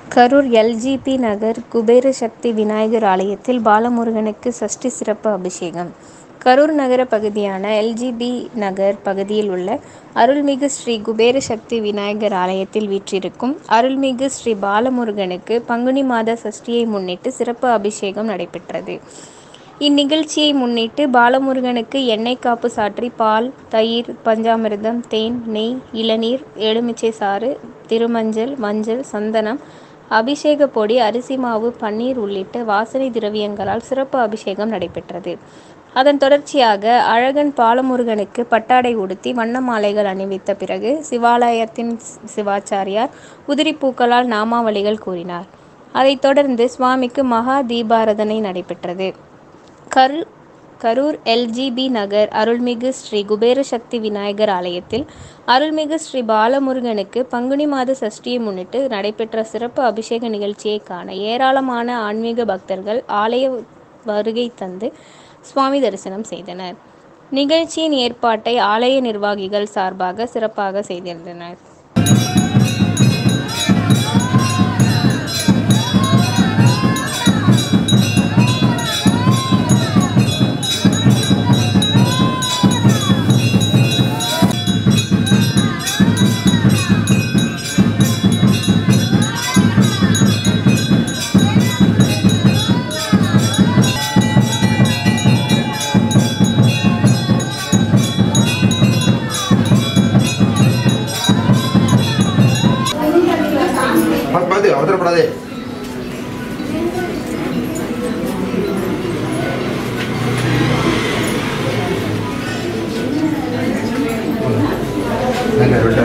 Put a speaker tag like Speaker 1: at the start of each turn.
Speaker 1: Karur LGB Nagar Kubera Sakthi Vinayagar ஆலயத்தில் பாலமுருகனுக்கு சஷ்டி சிறப்பு அபிஷேகம் கரூர் நகர பகுதியான எல்ஜிபி நகர் பகுதியில் உள்ள அருள்மிகு ஸ்ரீ குபேர சக்தி விநாயகர் ஆலயத்தில் வீற்றிருக்கும் அருள்மிகு ஸ்ரீ பாலமுருகனுக்கு பங்குனி மாத சஷ்டியை முன்னிட்டு சிறப்பு அபிஷேகம் நடைபெற்றது இந்நிகழ்ச்சியை முன்னிட்டு பாலமுருகனுக்கு எண்ணெய் காப்பு சாற்றி பால் தயிர் பஞ்சாமிர்தம் தேன் நெய் இளநீர் எலுமிச்சை சாறு திருமஞ்சள் மஞ்சள் சந்தனம் அபிஷேக பொடி அரிசி மாவு பன்னீர் உள்ளிட்ட வாசனை திரவியங்களால் சிறப்பு அபிஷேகம் நடைபெற்றது அதன் தொடர்ச்சியாக அழகன் பாலமுருகனுக்கு பட்டாடை உடுத்தி வண்ண மாலைகள் அணிவித்த பிறகு சிவாலயத்தின் சிவாச்சாரியார் உதிரி பூக்களால் நாமாவளிகள் கூறினார் அதைத் தொடர்ந்து சுவாமிக்கு மகா தீபாரதனை நடைபெற்றது கரு கரூர் எல்ஜிபி நகர் அருள்மிகு ஸ்ரீ குபேர சக்தி விநாயகர் ஆலயத்தில் அருள்மிகு ஸ்ரீ பாலமுருகனுக்கு பங்குனி மாத சஷ்டியை முன்னிட்டு நடைபெற்ற சிறப்பு அபிஷேக நிகழ்ச்சியை காண ஏராளமான ஆன்மீக பக்தர்கள் ஆலய வருகை தந்து சுவாமி தரிசனம் செய்தனர் நிகழ்ச்சியின் ஏற்பாட்டை ஆலய நிர்வாகிகள் சார்பாக சிறப்பாக செய்திருந்தனர்
Speaker 2: பார்த்து பார்த்து அவசரப்படாதே நாங்கள்